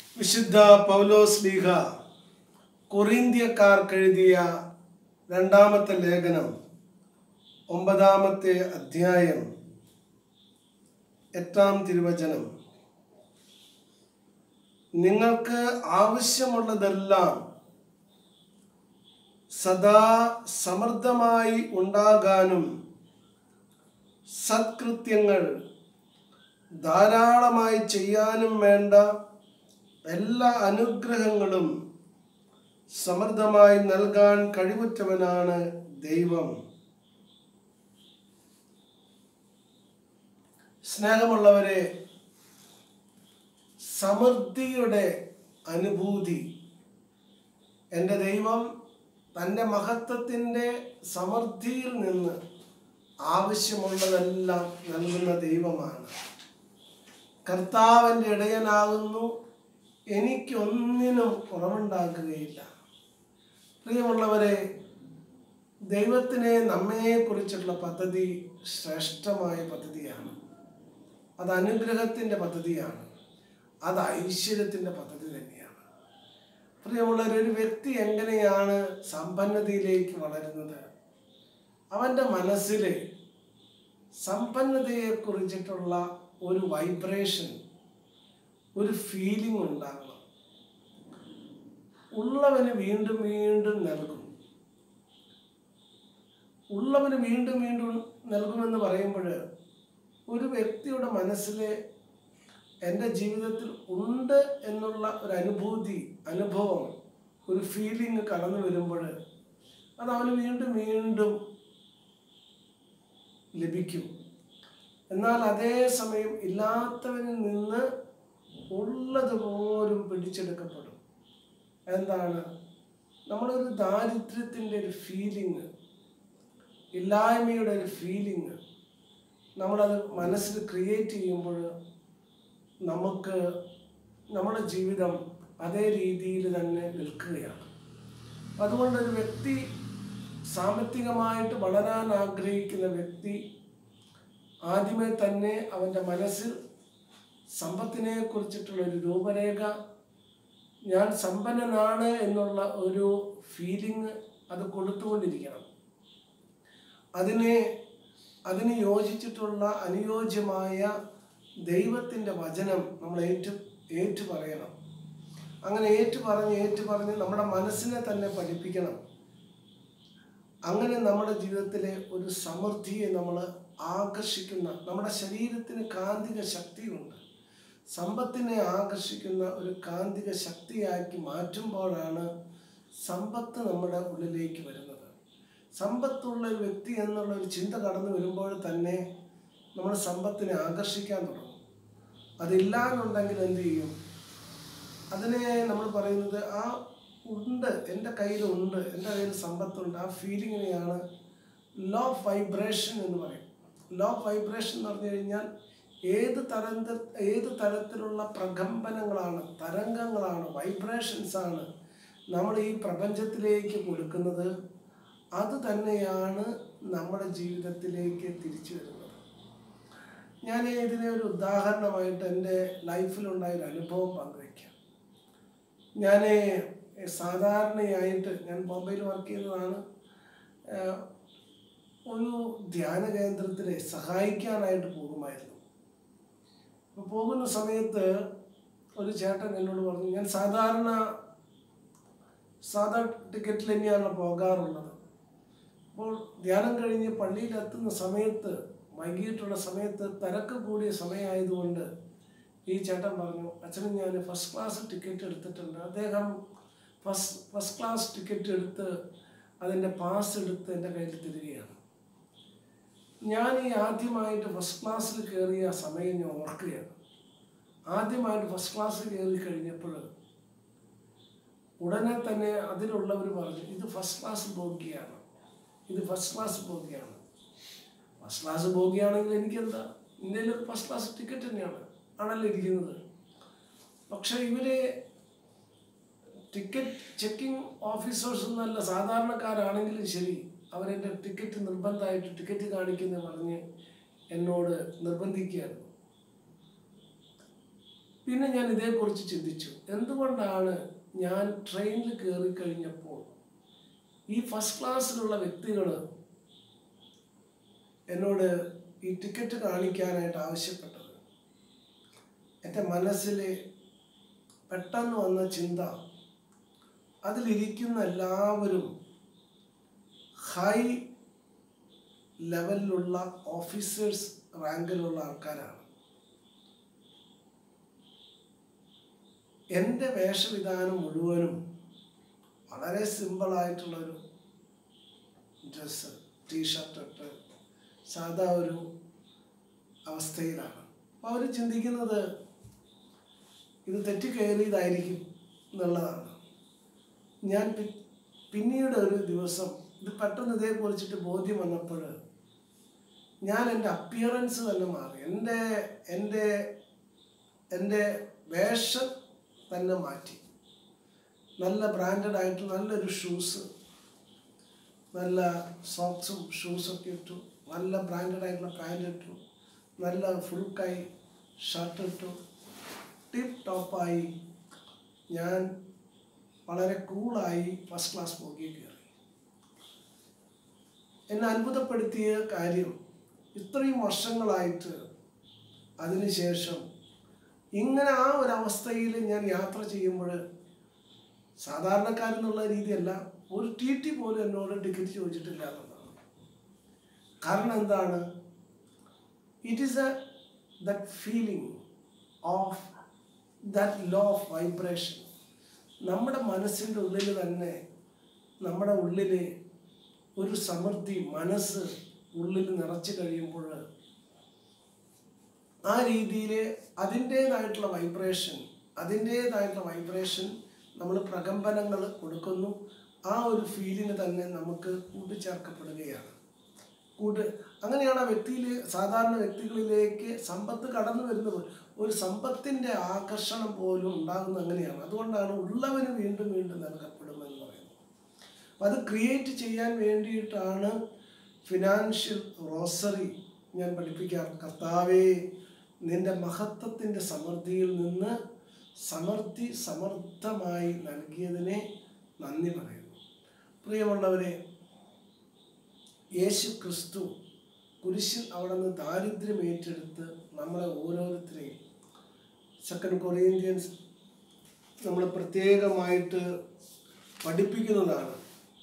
വിശുദ്ധ പൗലോസ് ലീഹ കൊറിന്ത്യക്കാർക്കെഴുതിയ രണ്ടാമത്തെ ലേഖനം ഒമ്പതാമത്തെ അധ്യായം എട്ടാം തിരുവചനം നിങ്ങൾക്ക് ആവശ്യമുള്ളതെല്ലാം സദാ സമൃദ്ധമായി ഉണ്ടാകാനും സത്കൃത്യങ്ങൾ ധാരാളമായി ചെയ്യാനും വേണ്ട എല്ലാ അനുഗ്രഹങ്ങളും സമൃദ്ധമായി നൽകാൻ കഴിവുറ്റവനാണ് ദൈവം സ്നേഹമുള്ളവരെ സമൃദ്ധിയുടെ അനുഭൂതി എൻ്റെ ദൈവം തൻ്റെ മഹത്വത്തിൻ്റെ സമൃദ്ധിയിൽ നിന്ന് ആവശ്യമുള്ളതെല്ലാം നൽകുന്ന ദൈവമാണ് കർത്താവിൻ്റെ ഇടയനാകുന്നു എനിക്കൊന്നിനും കുറവുണ്ടാക്കുകയില്ല പ്രിയമുള്ളവരെ ദൈവത്തിനെ നമ്മെക്കുറിച്ചുള്ള പദ്ധതി ശ്രേഷ്ഠമായ പദ്ധതിയാണ് അത് അനുഗ്രഹത്തിൻ്റെ പദ്ധതിയാണ് അത് ഐശ്വര്യത്തിൻ്റെ പദ്ധതി തന്നെയാണ് പ്രിയമുള്ളവർ ഒരു വ്യക്തി എങ്ങനെയാണ് സമ്പന്നതയിലേക്ക് വളരുന്നത് അവൻ്റെ മനസ്സിൽ സമ്പന്നതയെക്കുറിച്ചിട്ടുള്ള ഒരു വൈബ്രേഷൻ ഒരു ഫീലിംഗ് ഉണ്ടാകണം ഉള്ളവന് വീണ്ടും വീണ്ടും നൽകും ഉള്ളവന് വീണ്ടും വീണ്ടും നൽകുമെന്ന് പറയുമ്പോൾ ഒരു വ്യക്തിയുടെ മനസ്സിൽ എൻ്റെ ജീവിതത്തിൽ ഉണ്ട് എന്നുള്ള ഒരു അനുഭൂതി അനുഭവം ഒരു ഫീലിംഗ് കടന്നു വരുമ്പോൾ അത് അവന് വീണ്ടും വീണ്ടും ലഭിക്കും എന്നാൽ അതേ സമയം ഇല്ലാത്തവനിൽ നിന്ന് ഉള്ളത് പോലും പിടിച്ചെടുക്കപ്പെടും എന്താണ് നമ്മളൊരു ദാരിദ്ര്യത്തിൻ്റെ ഒരു ഫീലിംഗ് ഇല്ലായ്മയുടെ ഒരു ഫീലിംഗ് നമ്മളത് മനസ്സിൽ ക്രിയേറ്റ് ചെയ്യുമ്പോൾ നമുക്ക് നമ്മുടെ ജീവിതം അതേ രീതിയിൽ തന്നെ നിൽക്കുകയാണ് അതുകൊണ്ട് ഒരു വ്യക്തി സാമ്പത്തികമായിട്ട് വളരാൻ ആഗ്രഹിക്കുന്ന വ്യക്തി ആദ്യമേ തന്നെ അവൻ്റെ മനസ്സിൽ സമ്പത്തിനെ കുറിച്ചിട്ടുള്ള ഒരു രൂപരേഖ ഞാൻ സമ്പന്നനാണ് എന്നുള്ള ഒരു ഫീലിംഗ് അത് കൊടുത്തുകൊണ്ടിരിക്കണം അതിനെ അതിന് യോജിച്ചിട്ടുള്ള അനുയോജ്യമായ ദൈവത്തിൻ്റെ വചനം നമ്മൾ ഏറ്റു ഏറ്റു പറയണം അങ്ങനെ ഏറ്റു പറഞ്ഞ് ഏറ്റു പറഞ്ഞ് നമ്മുടെ മനസ്സിനെ തന്നെ പഠിപ്പിക്കണം അങ്ങനെ നമ്മുടെ ജീവിതത്തിലെ ഒരു സമൃദ്ധിയെ നമ്മൾ ആകർഷിക്കുന്ന നമ്മുടെ ശരീരത്തിന് കാന്തിക ശക്തിയുണ്ട് സമ്പത്തിനെ ആകർഷിക്കുന്ന ഒരു കാന്തിക ശക്തിയാക്കി മാറ്റുമ്പോഴാണ് സമ്പത്ത് നമ്മുടെ ഉള്ളിലേക്ക് വരുന്നത് സമ്പത്തുള്ള ഒരു വ്യക്തി എന്നുള്ള ഒരു ചിന്ത കടന്നു വരുമ്പോൾ തന്നെ നമ്മൾ സമ്പത്തിനെ ആകർഷിക്കാൻ തുടങ്ങും അതില്ല എന്നുണ്ടെങ്കിൽ എന്ത് ചെയ്യും അതിനെ നമ്മൾ പറയുന്നത് ആ ഉണ്ട് എൻ്റെ കയ്യിലുണ്ട് എൻ്റെ കയ്യിൽ സമ്പത്തുണ്ട് ആ ഫീലിങ്ങിനെയാണ് ലോ ഓഫ് വൈബ്രേഷൻ എന്ന് പറയും ലോ ഓഫ് വൈബ്രേഷൻ എന്ന് പറഞ്ഞു കഴിഞ്ഞാൽ ഏത് തരത്തിൽ ഏത് തരത്തിലുള്ള പ്രകമ്പനങ്ങളാണ് തരംഗങ്ങളാണ് വൈബ്രേഷൻസ് ആണ് നമ്മൾ ഈ പ്രപഞ്ചത്തിലേക്ക് കൊടുക്കുന്നത് അത് തന്നെയാണ് നമ്മുടെ ജീവിതത്തിലേക്ക് തിരിച്ചു വരുന്നത് ഞാൻ ഇതിനെ ഒരു ഉദാഹരണമായിട്ട് എൻ്റെ ലൈഫിലുണ്ടായ ഒരു അനുഭവം പങ്കുവയ്ക്കാം ഞാൻ സാധാരണയായിട്ട് ഞാൻ ബോംബെയിൽ വർക്ക് ചെയ്യുന്നതാണ് ഏഹ് ഒരു ധ്യാന കേന്ദ്രത്തിൽ സഹായിക്കാനായിട്ട് പോകുമായിരുന്നു അപ്പോൾ പോകുന്ന സമയത്ത് ഒരു ചേട്ടൻ എന്നോട് പറഞ്ഞു ഞാൻ സാധാരണ സാധാ ടിക്കറ്റിൽ തന്നെയാണ് പോകാറുള്ളത് അപ്പോൾ ധ്യാനം കഴിഞ്ഞ് പള്ളിയിലെത്തുന്ന സമയത്ത് വൈകിട്ടുള്ള സമയത്ത് തിരക്ക് കൂടിയ സമയമായതുകൊണ്ട് ഈ ചേട്ടൻ പറഞ്ഞു അച്ഛനും ഞാൻ ഫസ്റ്റ് ക്ലാസ് ടിക്കറ്റ് എടുത്തിട്ടുണ്ട് അദ്ദേഹം ഫസ്റ്റ് ഫസ്റ്റ് ക്ലാസ് ടിക്കറ്റ് എടുത്ത് അതിൻ്റെ പാസ് എടുത്ത് എൻ്റെ കയ്യിൽ തരികയാണ് ഞാൻ ഈ ആദ്യമായിട്ട് ഫസ്റ്റ് ക്ലാസ്സിൽ കയറിയ സമയം ഞാൻ ഓർക്കുകയാണ് ആദ്യമായിട്ട് ഫസ്റ്റ് ക്ലാസ്സിൽ കയറി കഴിഞ്ഞപ്പോൾ ഉടനെ തന്നെ അതിലുള്ളവർ പറഞ്ഞു ഇത് ഫസ്റ്റ് ക്ലാസ് ബോഗിയാണ് ഇത് ഫസ്റ്റ് ക്ലാസ് ബോഗിയാണ് ഫസ്റ്റ് ക്ലാസ് ബോഗിയാണെങ്കിൽ എനിക്കെന്താ ഇന്ത്യയിൽ ഫസ്റ്റ് ക്ലാസ് ടിക്കറ്റ് തന്നെയാണ് ആണല്ലോ ഇരിക്കുന്നത് പക്ഷെ ഇവര് ടിക്കറ്റ് ചെക്കിംഗ് ഓഫീസേഴ്സ് എന്നല്ല സാധാരണക്കാരാണെങ്കിലും ശരി അവരെൻ്റെ ടിക്കറ്റ് നിർബന്ധമായിട്ട് ടിക്കറ്റ് കാണിക്കുന്ന പറഞ്ഞ് എന്നോട് നിർബന്ധിക്കുകയായിരുന്നു പിന്നെ ഞാൻ ഇതേക്കുറിച്ച് ചിന്തിച്ചു എന്തുകൊണ്ടാണ് ഞാൻ ട്രെയിനിൽ കയറി കഴിഞ്ഞപ്പോൾ ഈ ഫസ്റ്റ് ക്ലാസ്സിലുള്ള വ്യക്തികൾ എന്നോട് ഈ ടിക്കറ്റ് കാണിക്കാനായിട്ട് ആവശ്യപ്പെട്ടത് എൻ്റെ മനസ്സിൽ പെട്ടെന്ന് വന്ന ചിന്ത അതിലിരിക്കുന്ന എല്ലാവരും ഹൈ ലെവലിലുള്ള ഓഫീസേഴ്സ് റാങ്കിലുള്ള ആൾക്കാരാണ് എൻ്റെ വേഷവിധാനം മുഴുവനും വളരെ സിമ്പിളായിട്ടുള്ളൊരു ഡ്രസ്സ് ടീഷർട്ട് ഇട്ട് സാധാ ഒരു അവസ്ഥയിലാണ് അപ്പോൾ അവർ ചിന്തിക്കുന്നത് ഇത് തെറ്റിക്കയറിയതായിരിക്കും എന്നുള്ളതാണ് ഞാൻ പി- പിന്നീട് ഒരു ദിവസം ഇത് പെട്ടെന്ന് ഇതേക്കുറിച്ചിട്ട് ബോധ്യം വന്നപ്പോൾ ഞാൻ എൻ്റെ അപ്പിയറൻസ് തന്നെ മാറി എൻ്റെ എൻ്റെ എൻ്റെ വേഷം തന്നെ മാറ്റി നല്ല ബ്രാൻഡഡ് ആയിട്ട് നല്ലൊരു ഷൂസ് നല്ല സോക്സും ഷൂസൊക്കെ ഇട്ടു നല്ല ബ്രാൻഡഡ് ആയിട്ടുള്ള പാൻറ് ഇട്ടു നല്ല ഫുൾ കൈ ഷർട്ട് ഇട്ടു ടിപ്പ് ടോപ്പായി ഞാൻ വളരെ കൂളായി ഫസ്റ്റ് ക്ലാസ് പോക്കി കയറി എന്നെ അത്ഭുതപ്പെടുത്തിയ കാര്യം ഇത്രയും വർഷങ്ങളായിട്ട് അതിനുശേഷം ഇങ്ങനെ ആ ഒരു അവസ്ഥയിൽ ഞാൻ യാത്ര ചെയ്യുമ്പോൾ സാധാരണക്കാരെന്നുള്ള രീതിയല്ല ഒരു ടി ടി പോലും എന്നോട് ടിക്കറ്റ് ചോദിച്ചിട്ടില്ല എന്നുള്ളതാണ് കാരണം എന്താണ് it is a that feeling of that low of vibration നമ്മുടെ മനസ്സിൻ്റെ ഉള്ളിൽ തന്നെ നമ്മുടെ ഉള്ളിൽ ഒരു സമൃദ്ധി മനസ്സ് ഉള്ളിൽ നിറച്ചു കഴിയുമ്പോൾ ആ രീതിയിൽ അതിൻ്റേതായിട്ടുള്ള വൈബ്രേഷൻ അതിൻ്റേതായിട്ടുള്ള വൈബ്രേഷൻ നമ്മൾ പ്രകമ്പനങ്ങൾ കൊടുക്കുന്നു ആ ഒരു ഫീലിന് തന്നെ നമുക്ക് കൂട്ടിച്ചേർക്കപ്പെടുകയാണ് കൂട്ട് അങ്ങനെയാണ് ആ വ്യക്തിയിൽ സാധാരണ വ്യക്തികളിലേക്ക് സമ്പത്ത് കടന്നു വരുന്നത് ഒരു സമ്പത്തിൻ്റെ ആകർഷണം പോലും ഉണ്ടാകുന്നത് അങ്ങനെയാണ് അതുകൊണ്ടാണ് ഉള്ളവന് വീണ്ടും വീണ്ടും നൽകപ്പെടുമെന്ന് പറയുന്നത് അപ്പം അത് ക്രിയേറ്റ് ചെയ്യാൻ വേണ്ടിയിട്ടാണ് ഫിനാൻഷ്യൽ റോസറി ഞാൻ പഠിപ്പിക്കാറ് കർത്താവേ നിന്റെ മഹത്വത്തിൻ്റെ സമൃദ്ധിയിൽ നിന്ന് സമൃദ്ധി സമർത്ഥമായി നൽകിയതിനെ നന്ദി പറയുന്നു പ്രിയമുള്ളവരെ യേശു ക്രിസ്തു കുരിശിൽ അവിടെ നിന്ന് ദാരിദ്ര്യം ഏറ്റെടുത്ത് നമ്മളെ ഓരോരുത്തരെയും സെക്കൻഡ് കൊറിയന്ത്യൻസ് നമ്മൾ പ്രത്യേകമായിട്ട് പഠിപ്പിക്കുന്നതാണ്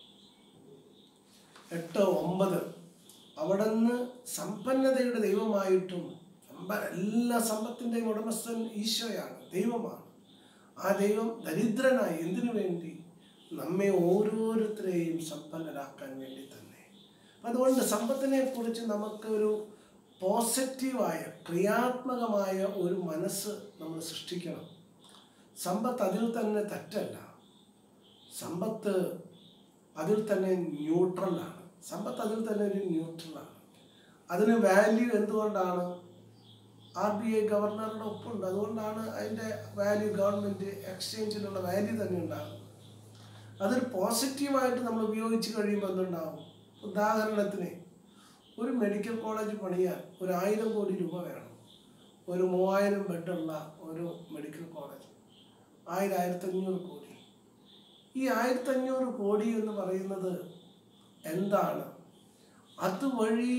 എട്ട് ഒമ്പത് അവിടെ നിന്ന് സമ്പന്നതയുടെ ദൈവമായിട്ടും സമ്പ എല്ലാ സമ്പത്തിൻ്റെയും ഉടമസ്ഥൻ ഈശോയാണ് ദൈവമാണ് ആ ദൈവം ദരിദ്രനായി എന്തിനു വേണ്ടി നമ്മെ ഓരോരുത്തരെയും സമ്പന്നരാക്കാൻ വേണ്ടി തന്നെ അതുകൊണ്ട് സമ്പത്തിനെ കുറിച്ച് നമുക്കൊരു പോസിറ്റീവായ ക്രിയാത്മകമായ ഒരു മനസ്സ് നമ്മൾ സൃഷ്ടിക്കണം സമ്പത്ത് അതിൽ തന്നെ തെറ്റല്ല സമ്പത്ത് അതിൽ തന്നെ ന്യൂട്രലാണ് സമ്പത്ത് അതിൽ തന്നെ ഒരു ന്യൂട്രലാണ് അതിന് വാല്യൂ എന്തുകൊണ്ടാണ് ആർ ബി ഐ ഗവർണറുടെ ഒപ്പുണ്ട് അതുകൊണ്ടാണ് അതിൻ്റെ വാല്യൂ ഗവൺമെൻറ് എക്സ്ചേഞ്ചിലുള്ള വാല്യൂ തന്നെ ഉണ്ടാകുന്നത് അതൊരു പോസിറ്റീവായിട്ട് നമ്മൾ ഉപയോഗിച്ച് കഴിയുമ്പോൾ എന്തുണ്ടാവും ഉദാഹരണത്തിന് ഒരു മെഡിക്കൽ കോളേജ് പണിയാൻ ഒരു ആയിരം കോടി രൂപ വേണം ഒരു മൂവായിരം ബെഡുള്ള ഒരു മെഡിക്കൽ കോളേജ് ആയിരം ആയിരത്തഞ്ഞൂറ് കോടി ഈ ആയിരത്തഞ്ഞൂറ് കോടി എന്ന് പറയുന്നത് എന്താണ് അതുവഴി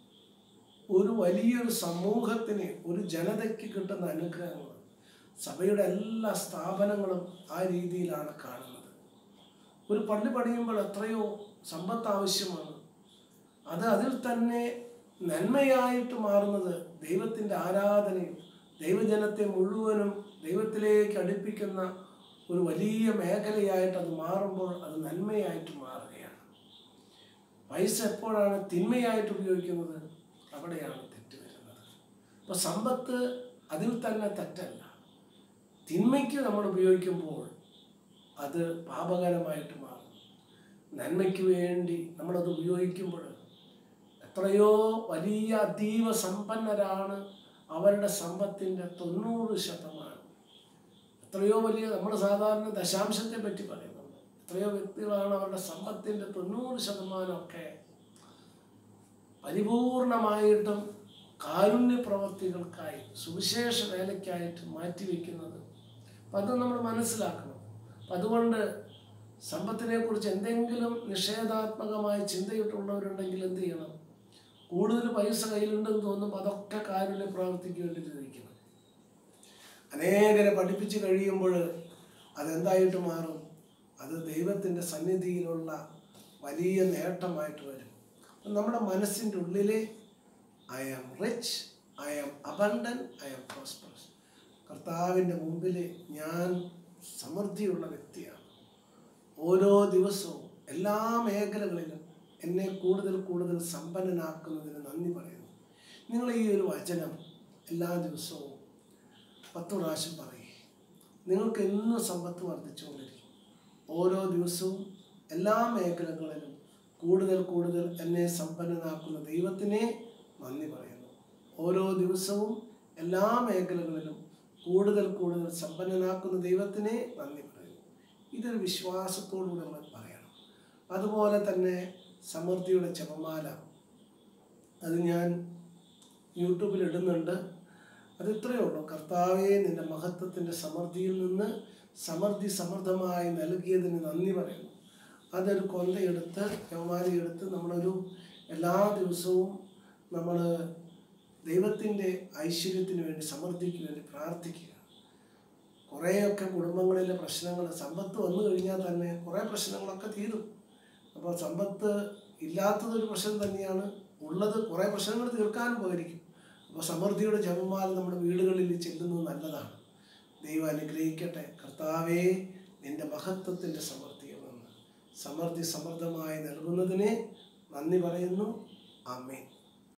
ഒരു വലിയൊരു സമൂഹത്തിന് ഒരു ജനതയ്ക്ക് കിട്ടുന്ന അനുഗ്രഹങ്ങൾ സഭയുടെ എല്ലാ സ്ഥാപനങ്ങളും ആ രീതിയിലാണ് കാണുന്നത് ഒരു പള്ളി പണിയുമ്പോൾ എത്രയോ സമ്പത്ത് ആവശ്യമാണ് അത് അതിൽ തന്നെ നന്മയായിട്ട് മാറുന്നത് ദൈവത്തിൻ്റെ ആരാധനയും ദൈവജനത്തെ മുഴുവനും ദൈവത്തിലേക്ക് അടുപ്പിക്കുന്ന ഒരു വലിയ മേഖലയായിട്ട് അത് മാറുമ്പോൾ അത് നന്മയായിട്ട് മാറുകയാണ് പൈസ എപ്പോഴാണ് തിന്മയായിട്ട് ഉപയോഗിക്കുന്നത് അവിടെയാണ് തെറ്റ് വരുന്നത് അപ്പോൾ സമ്പത്ത് അതിൽ തന്നെ തെറ്റല്ല തിന്മയ്ക്ക് നമ്മൾ ഉപയോഗിക്കുമ്പോൾ അത് പാപകരമായിട്ട് മാറും നന്മയ്ക്ക് വേണ്ടി നമ്മളത് ഉപയോഗിക്കുമ്പോൾ എത്രയോ വലിയ അതീവ സമ്പന്നരാണ് അവരുടെ സമ്പത്തിൻ്റെ തൊണ്ണൂറ് ശതമാനം എത്രയോ വലിയ നമ്മൾ സാധാരണ ദശാംശത്തെ പറ്റി പറയുന്നുണ്ട് എത്രയോ വ്യക്തികളാണ് അവരുടെ സമ്പത്തിൻ്റെ തൊണ്ണൂറ് ശതമാനമൊക്കെ പരിപൂർണമായിട്ടും കാരുണ്യ പ്രവർത്തികൾക്കായി സുവിശേഷ വേലയ്ക്കായിട്ട് മാറ്റിവെക്കുന്നത് അപ്പം അത് നമ്മൾ മനസ്സിലാക്കണം അപ്പം അതുകൊണ്ട് സമ്പത്തിനെ കുറിച്ച് എന്തെങ്കിലും നിഷേധാത്മകമായ ചിന്തയിട്ടുള്ളവരുണ്ടെങ്കിൽ എന്ത് ചെയ്യണം കൂടുതൽ പൈസ കയ്യിലുണ്ടെന്ന് തോന്നുമ്പോൾ അതൊക്കെ കാരുണ്യ പ്രവർത്തിക്ക് വേണ്ടി തിരിക്കണം അനേകരെ പഠിപ്പിച്ച് കഴിയുമ്പോൾ അതെന്തായിട്ട് മാറും അത് ദൈവത്തിൻ്റെ സന്നിധിയിലുള്ള വലിയ നേട്ടമായിട്ട് വരും അപ്പം നമ്മുടെ മനസ്സിൻ്റെ ഉള്ളിൽ I am rich I am abundant I am prosperous കർത്താവിൻ്റെ മുമ്പിൽ ഞാൻ സമൃദ്ധിയുള്ള വ്യക്തിയാണ് ഓരോ ദിവസവും എല്ലാ മേഖലകളിലും എന്നെ കൂടുതൽ കൂടുതൽ സമ്പന്നനാക്കുന്നതിന് നന്ദി പറയുന്നു നിങ്ങൾ ഈ ഒരു വചനം എല്ലാ ദിവസവും പത്ത് പ്രാവശ്യം പറയും നിങ്ങൾക്ക് എന്നും സമ്പത്ത് വർദ്ധിച്ചുകൊണ്ടിരിക്കും ഓരോ ദിവസവും എല്ലാ മേഖലകളിലും കൂടുതൽ കൂടുതൽ എന്നെ സമ്പന്നനാക്കുന്ന ദൈവത്തിനെ നന്ദി പറയുന്നു ഓരോ ദിവസവും എല്ലാ മേഖലകളിലും കൂടുതൽ കൂടുതൽ സമ്പന്നനാക്കുന്ന ദൈവത്തിനെ നന്ദി പറയുന്നു ഇതൊരു വിശ്വാസത്തോടുകൂടി നമ്മൾ പറയണം അതുപോലെ തന്നെ സമൃദ്ധിയുടെ ജപമാല അത് ഞാൻ യൂട്യൂബിൽ ഇടുന്നുണ്ട് അത് ഇത്രയേ ഉള്ളൂ കർത്താവെ നിന്റെ മഹത്വത്തിൻ്റെ സമൃദ്ധിയിൽ നിന്ന് സമൃദ്ധി സമൃദ്ധമായി നൽകിയതിന് നന്ദി പറയുന്നു അതൊരു കൊന്തയെടുത്ത് ജപമാലയെടുത്ത് നമ്മളൊരു എല്ലാ ദിവസവും നമ്മൾ ദൈവത്തിൻ്റെ ഐശ്വര്യത്തിന് വേണ്ടി സമൃദ്ധിക്ക് വേണ്ടി പ്രാർത്ഥിക്കുക കുറേയൊക്കെ കുടുംബങ്ങളിലെ പ്രശ്നങ്ങൾ സമ്പത്ത് വന്നു കഴിഞ്ഞാൽ തന്നെ കുറേ പ്രശ്നങ്ങളൊക്കെ തീരും അപ്പോൾ സമ്പത്ത് ഇല്ലാത്തതൊരു പ്രശ്നം തന്നെയാണ് ഉള്ളത് കുറേ പ്രശ്നങ്ങൾ തീർക്കാനും പോയിരിക്കും അപ്പോൾ സമൃദ്ധിയുടെ ജപമാല നമ്മുടെ വീടുകളിൽ ചെല്ലുന്നത് നല്ലതാണ് ദൈവം അനുഗ്രഹിക്കട്ടെ കർത്താവേ നിന്റെ മഹത്വത്തിൻ്റെ സമൃദ്ധിയിൽ നിന്ന് സമൃദ്ധി സമൃദ്ധമായി നൽകുന്നതിനെ നന്ദി പറയുന്നു ആമേൻ